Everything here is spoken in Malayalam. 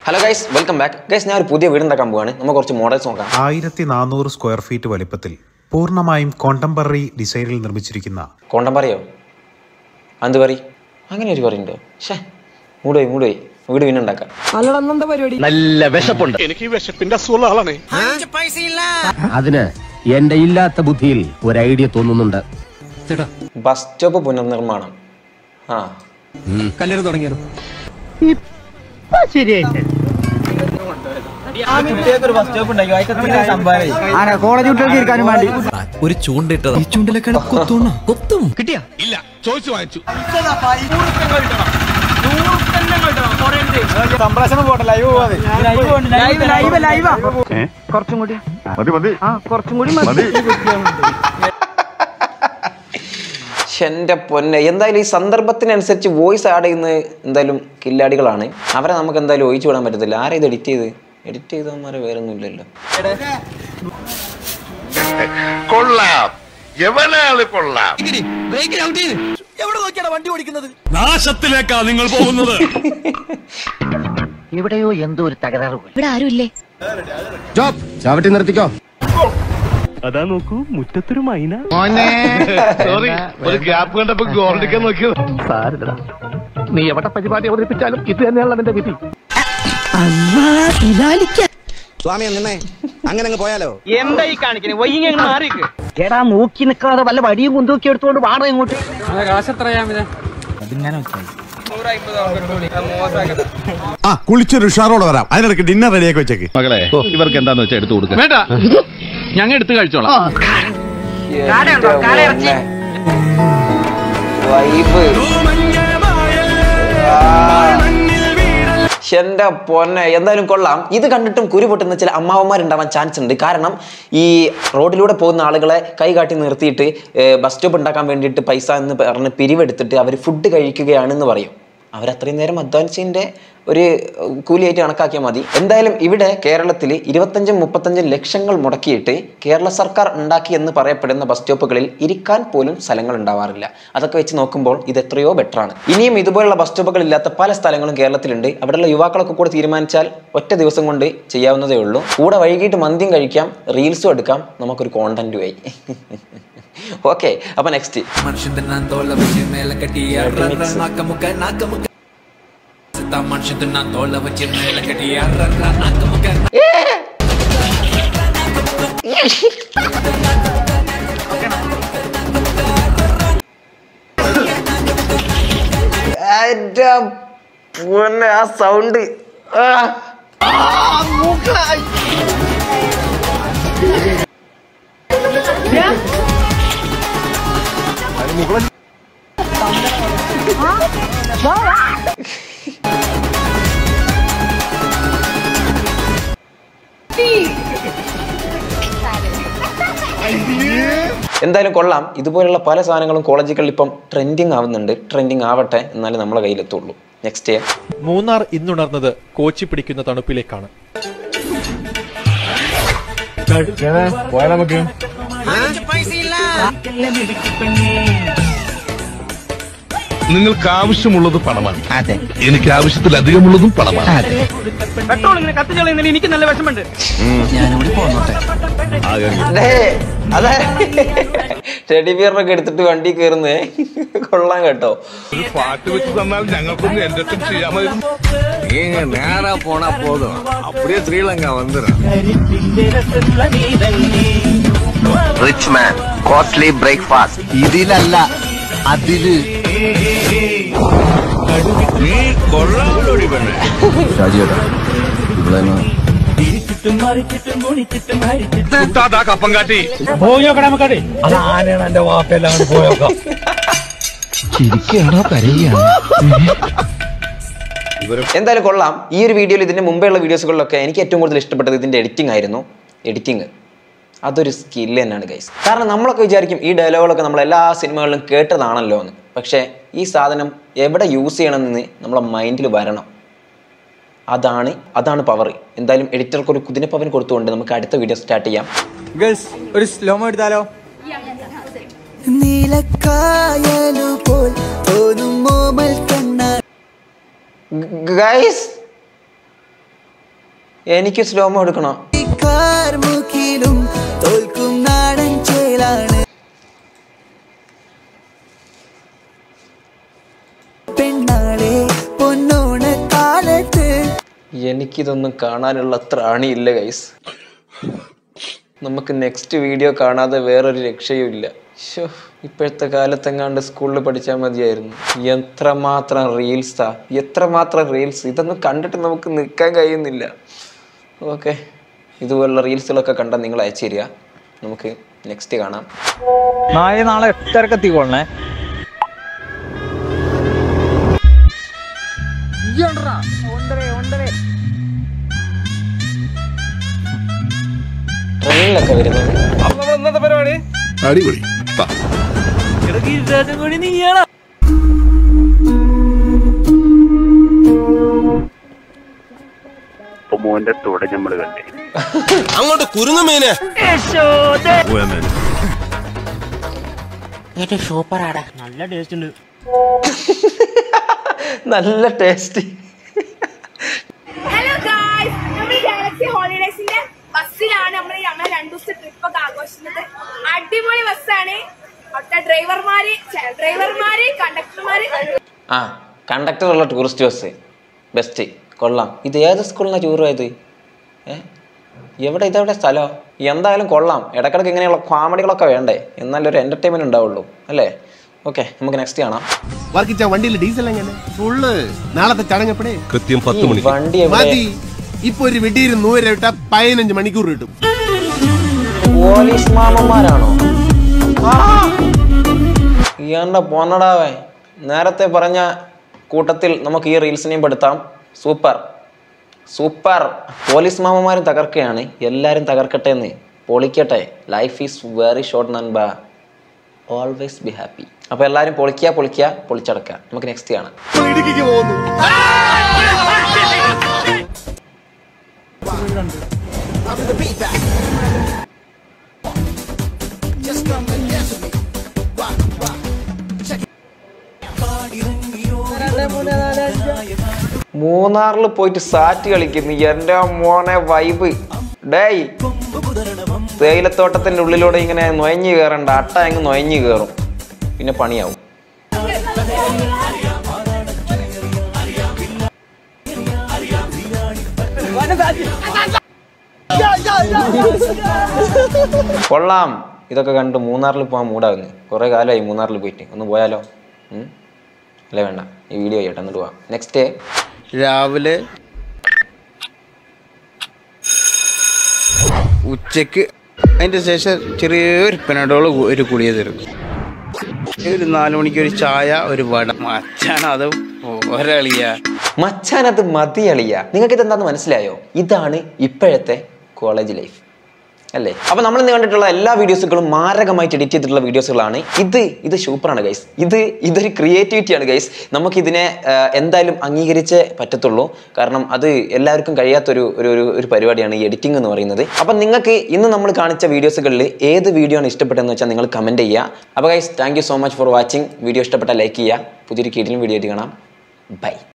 Hello guys welcome back guys ഞാൻ ഒരു പുതിയ വീടുണ്ടാക്കാൻ പോവാണ് നമുക്ക് കുറച്ച് മോഡൽസ് നോക്കാം ആയിരത്തി നാനൂറ് സ്ക്വയർ ഫീറ്റ് വലിപ്പത്തിൽ പൂർണ്ണമായും കോണ്ടംപററി ഡിസൈനിൽ നിർമ്മിച്ചിരിക്കുന്ന കോണ്ടം പറയോ എന്ത് പറ അങ്ങനെ ഒരു പറയുന്നുണ്ടോ ഷേ മൂടുപോയി മൂടുപോയി വീട് പിന്നെ ഉണ്ടാക്കാം നല്ല വിശപ്പുണ്ട് എനിക്ക് ഈ വിശപ്പിന്റെ അസുഖമുള്ള ആളാണ് അതിന് എന്റെ ഇല്ലാത്ത ബുദ്ധിയിൽ ഒരു ഐഡിയ തോന്നുന്നുണ്ട് ബസ് സ്റ്റോപ്പ് പുനർനിർമ്മാണം ആ കോളേജ് കുട്ടികൾക്ക് ഇരിക്കാനും വേണ്ടി ഒരു ചൂണ്ടിട്ടത് ഈ ചൂണ്ടിലേക്കാണ് കൊത്തോണ കൊത്തും കിട്ടിയാ ഇല്ല ചോദിച്ചു വാങ്ങിച്ചു സംപ്രേഷണം പോട്ടെ ലൈവ് പോവാതെ ലൈവ് ലൈവ് ലൈവാ കുറച്ചും കൂടി ആ കുറച്ചും കൂടി മതി. ശ്ശെ, എൻ്റെ പൊന്നെ എന്തായാലും ഈ സന്ദർഭത്തിനനുസരിച്ച് വോയിസ് ആഡ് ചെയ്യുന്ന എന്തായാലും കില്ലാടികളാണ് അവരെ നമുക്ക് എന്തായാലും ഒഴിച്ചു വിടാൻ പറ്റത്തില്ല ആരാ ഇത് എഡിറ്റ് ചെയ്ത് എഡിറ്റ് ചെയ്തവന്മാരെ വേറെ ഒന്നും ഇല്ലല്ലോ കൊള്ളാം എവനാള് കൊള്ളാം നാശത്തിലേക്കാ നിങ്ങൾ പോകുന്നത് എവിടെയോ എന്തോ ഒരു തകരാറ് പോലെ. ഇവിടെ ആരുമില്ലേ ജോബ് ചവിട്ടി നിർത്തിക്കോ സോറി ഒരു ഗ്യാപ്പ് കണ്ടപ്പോ ഗോൾഡിക്കാൻ നോക്കിയത് നീ എവിടെ പരിപാടി അവതരിപ്പിച്ചാലും ഇത് തന്നെയാണ് എന്റെ വിധി എന്താ ഈ കാണിക്കണേ വൈകി അങ്ങ് മാറിക്ക് എടാ നോക്കി നിൽക്കാതെ വല്ല വടിയും കുന്തൂക്കി എടുത്തോണ്ട് വാടക ഇങ്ങോട്ട് ആ കുളിച്ചൊരു ഉഷാറോടെ വരാം അതിനിടയ്ക്ക് ഡിന്നർ റെഡിയാക്കി വെച്ചേക്ക് മകളെ ഇവർക്ക് എന്താന്ന് വെച്ചാൽ എടുത്തു കൊടുക്കുക വേണ്ട ഞങ്ങൾ എടുത്ത് കഴിച്ചോളാം വൈബ് എന്റെ പൊന്നെ എന്തായാലും കൊള്ളാം ഇത് കണ്ടിട്ടും കുരു പൊട്ടുന്ന ചില അമ്മാവന്മാരുണ്ടാവാൻ ചാൻസ് ഉണ്ട് കാരണം ഈ റോഡിലൂടെ പോകുന്ന ആളുകളെ കൈ കാട്ടി നിർത്തിയിട്ട് ബസ് സ്റ്റോപ്പ് ഉണ്ടാക്കാൻ വേണ്ടിയിട്ട് പൈസ എന്ന് പറഞ്ഞ് പിരിവെടുത്തിട്ട് അവർ ഫുഡ് കഴിക്കുകയാണെന്ന് പറയും അവരത്രയും നേരം അധ്വാനിച്ചതിൻ്റെ ഒരു ഏർ, കൂലിയായിട്ട് കണക്കാക്കിയാൽ മതി എന്തായാലും ഇവിടെ കേരളത്തിൽ ഇരുപത്തഞ്ചും മുപ്പത്തഞ്ചും ലക്ഷങ്ങൾ മുടക്കിയിട്ട് കേരള സർക്കാർ ഉണ്ടാക്കി എന്ന് പറയപ്പെടുന്ന ബസ് സ്റ്റോപ്പുകളിൽ ഇരിക്കാൻ പോലും സ്ഥലങ്ങൾ ഉണ്ടാവാറില്ല അതൊക്കെ വെച്ച് നോക്കുമ്പോൾ ഇത് എത്രയോ ബെറ്റർ ആണ് ഇനിയും ഇതുപോലുള്ള ബസ് സ്റ്റോപ്പുകൾ ഇല്ലാത്ത പല സ്ഥലങ്ങളും കേരളത്തിലുണ്ട് അവിടെയുള്ള യുവാക്കളൊക്കെ കൂടെ തീരുമാനിച്ചാൽ ഒറ്റ ദിവസം കൊണ്ട് ചെയ്യാവുന്നതേ ഉള്ളൂ കൂടെ വൈകിട്ട് മന്തിയും കഴിക്കാം റീൽസും എടുക്കാം നമുക്കൊരു കോണ്ടന്റുമായി ഓക്കെ അപ്പൊ നെക്സ്റ്റ് മനുഷ്യൻ തിന്നാൻ തോല വെച്ച് മേലെ കെട്ടിയ നാക്കമുക്ക നാക്കമുക്ക മനുഷ്യൻ തിന്നാൻ തോല വെച്ച് മേലെ കെട്ടിയ നാക്കമുക്ക എൻ്റെ പൊന്നെ ആ സൗണ്ട് എന്തായാലും കൊള്ളാം ഇതുപോലുള്ള പല സാധനങ്ങളും കോളേജുകളിൽ ഇപ്പം ട്രെൻഡിങ് ആവുന്നുണ്ട് ട്രെൻഡിങ് ആവട്ടെ എന്നാലേ നമ്മളെ കയ്യിലെത്തുള്ളൂ നെക്സ്റ്റ് മൂന്നാർ ഇന്നുണർന്നത് കോച്ചി പിടിക്കുന്ന തണുപ്പിലേക്കാണ് നിങ്ങൾക്ക് ആവശ്യമുള്ളത് പണമാണ് അതെ എനിക്ക് ആവശ്യത്തിലധികമുള്ളതും പണമാണ് പെട്രോൾ ഇങ്ങനെ കത്തിച്ചളയുന്നതിൽ എനിക്ക് നല്ല വിഷമുണ്ട് അതെ ടെഡി ബിയറിനൊക്കെ എടുത്തിട്ട് വണ്ടി കയറുന്നേ കൊള്ളാം കേട്ടോ ഒരു പാട്ട് വെച്ച് തന്നാൽ ഞങ്ങൾക്കൊന്നും എന്റെ അടുത്തും ചെയ്യാമായിരുന്നു நீங்க நேரா போனா போதும் அப்படியே ஸ்ரீலங்கா வந்துடும் റിച്ച് മാൻ കോസ്റ്റ്ലി ബ്രേക്ക്ഫാസ്റ്റ് ഇതിലല്ല അതില് നീ കൊള്ളാമല്ലോടി പെണ്ണെ താതാ കപ്പം കാട്ടി എന്തായാലും കൊള്ളാം ഈ ഒരു വീഡിയോയിൽ ഇതിന്റെ മുമ്പെയുള്ള വീഡിയോസുകളിലൊക്കെ എനിക്ക് ഏറ്റവും കൂടുതൽ ഇഷ്ടപ്പെട്ടത് ഇതിന്റെ എഡിറ്റിംഗ് ആയിരുന്നു എഡിറ്റിംഗ് അതൊരു സ്കില്ല് തന്നെയാണ് ഗൈസ് കാരണം നമ്മളൊക്കെ വിചാരിക്കും ഈ ഡയലോഗുകളൊക്കെ നമ്മൾ എല്ലാ സിനിമകളിലും കേട്ടതാണല്ലോ എന്ന് പക്ഷേ ഈ സാധനം എവിടെ യൂസ് ചെയ്യണമെന്ന് നമ്മളെ മൈൻഡിൽ വരണം അതാണ് അതാണ് പവർ എന്തായാലും എഡിറ്റർക്ക് ഒരു കുതിരപ്പവൻ കൊടുത്തുകൊണ്ട് നമുക്ക് അടുത്ത വീഡിയോ സ്റ്റാർട്ട് ചെയ്യാം ഗേൾസ് ഒരു സ്ലോമോ എടുത്താലോ ഗൈസ് എനിക്ക് സ്ലോമോ എടുക്കണോ കാർമുകിലും തോൽക്കും നാടൻ ചേലാണ് പെണ്ണാളെ പൊന്നോണ കാലത്ത് എനിക്കിതൊന്നും കാണാനുള്ള ത്രാണിയില്ല ഗൈസ് നമുക്ക് നെക്സ്റ്റ് വീഡിയോ കാണാതെ വേറൊരു രക്ഷയും ഇല്ല ശോ ഇപ്പോഴത്തെ കാലത്തെങ്ങാണ്ട് സ്കൂളിൽ പഠിച്ചാൽ മതിയായിരുന്നു എത്രമാത്രം റീൽസാ എത്രമാത്രം റീൽസ് ഇതൊന്നും കണ്ടിട്ട് നമുക്ക് നിൽക്കാൻ കഴിയുന്നില്ല ഓക്കെ ഇതുപോലുള്ള റീൽസുകളൊക്കെ കണ്ടാൽ നിങ്ങൾ അയച്ചു തരിക നമുക്ക് നെക്സ്റ്റ് കാണാം നായ നാളെ എട്ടരക്ക് എത്തിക്കൊള്ളണേ ട്രെയിനിലൊക്കെ വരുന്നത് അടിപൊളി അങ്ങോട്ട് കുരുങ്ങുമീനെ നല്ല ടേസ്റ്റ് ഹലോ ഗായ്സ് നമ്മൾ ഗാലക്സി ഹോളിഡേസിന്റെ ബസ്സിലാണ് നമ്മൾ ഞങ്ങൾ രണ്ടു ദിവസത്തെ ട്രിപ്പ് ഒക്കെ ആഘോഷിക്കുന്നത് അടിപൊളി ബസ്സാണ് അവിടുത്തെ ഡ്രൈവർമാര് ഛെ, ഡ്രൈവർമാര് കണ്ടക്ടർമാര് ആ കണ്ടക്ടർ ഉള്ള ടൂറിസ്റ്റ് ബസ് ബെസ്റ്റ് കൊള്ളാം ഇത് ഏത് സ്കൂളിനാണ് ടൂർ പോയത് ഏ എവിടെ ഇതെവിടെ സ്ഥലം എന്തായാലും കൊള്ളാം ഇടക്കിടക്ക് ഇങ്ങനെയുള്ള കോമഡികളൊക്കെ വേണ്ടേ എന്നാലും ഒരു എന്റർടൈൻമെന്റ് ഉണ്ടാവുള്ളൂ അല്ലേ ഓക്കെ നമുക്ക് നെക്സ്റ്റ് കാണാം വർക്കിച്ച വണ്ടിയിൽ ഡീസൽ എങ്ങനെ ഫുള്ള് നാളത്തെ ചടങ്ങപ്പടേ കൃത്യം ഈ പത്ത് മണിക്ക് വണ്ടി എവിടെ മതി ഇപ്പൊ ഒരു വെടിയിൽ നൂറ് വിട്ട പതിനഞ്ച് മണിക്കൂർ കിട്ടും പോലീസ് മാമന്മാരാണോ ഇയാണ്ട പോന്നടാവേ നേരത്തെ പറഞ്ഞ കൂട്ടത്തിൽ നമുക്ക് ഈ റീൽസിനെയും പെടുത്താം സൂപ്പർ സൂപ്പർ പോലീസ് മാമന്മാരും തകർക്കുകയാണ് എല്ലാവരും തകർക്കട്ടെ എന്ന് പൊളിക്കട്ടെ ലൈഫ് ഈസ് വെരി ഷോർട്ട് നൻബ ഓൾവേസ് ബി ഹാപ്പി അപ്പോൾ എല്ലാവരും പൊളിക്കുക പൊളിക്കുക പൊളിച്ചടക്കുക നമുക്ക് നെക്സ്റ്റ് കാണാം ഇടുക്കിക്ക് പോകുന്നു മൂന്നാറിൽ പോയിട്ട് സാറ്റ് കളിക്കുന്നു എൻ്റെ മോനെ വൈബ് ഡേയ് തേയിലത്തോട്ടത്തിന്റെ ഉള്ളിലൂടെ ഇങ്ങനെ നൊയഞ്ഞു കയറണ്ട അട്ട അങ്ങ് നൊയഞ്ഞു കയറും പിന്നെ പണിയാവും കൊള്ളാം ഇതൊക്കെ കണ്ട് മൂന്നാറിൽ പോകാൻ മൂടാകുന്നു കുറേ കാലമായി മൂന്നാറിൽ പോയിട്ട് ഒന്ന് പോയാലോ ഉം? അല്ലേ വേണ്ട ഈ വീഡിയോ ചെയ്യട്ടെ എന്നിട്ട് പോവാം നെക്സ്റ്റ് രാവിലെ ഉച്ചക്ക് അതിൻ്റെ ശേഷം ചെറിയൊരു പെനഡോൾ ഒരു കുടിയ തരും ഒരു നാല് മണിക്ക് ഒരു ചായ ഒരു വട മച്ചാൻ അത് ഒരളിയ മച്ചാനത് മതിയളിയ നിങ്ങൾക്ക് ഇതെന്താന്ന് മനസ്സിലായോ ഇതാണ് ഇപ്പോഴത്തെ കോളേജ് ലൈഫ് അല്ലേ അപ്പൊ നമ്മൾ ഇന്ന് കണ്ടിട്ടുള്ള എല്ലാ വീഡിയോസുകളും മാരകമായിട്ട് എഡിറ്റ് ചെയ്തിട്ടുള്ള വീഡിയോസുകളാണ് ഇത് ഇത് സൂപ്പറാണ് ഗൈസ് ഇത് ഇതൊരു ക്രിയേറ്റിവിറ്റിയാണ് ഗൈസ് നമുക്ക് ഇതിനെ എന്തായാലും അംഗീകരിച്ചേ പറ്റത്തുള്ളൂ കാരണം അത് എല്ലാവർക്കും കഴിയാത്തൊരു ഒരു ഒരു ഒരു പരിപാടിയാണ് ഈ എഡിറ്റിംഗ് എന്ന് പറയുന്നത് അപ്പം നിങ്ങൾക്ക് ഇന്ന് നമ്മൾ കാണിച്ച വീഡിയോസുകളിൽ ഏത് വീഡിയോ ആണ് ഇഷ്ടപ്പെട്ടതെന്ന് വെച്ചാൽ നിങ്ങൾ കമൻറ്റ് ചെയ്യുക അപ്പോൾ guys thank you so much for watching video ഇഷ്ടപ്പെട്ട ലൈക്ക് ചെയ്യുക പുതിയൊരു കീഴിലും വീഡിയോ ആയിട്ട് കാണാം ബൈ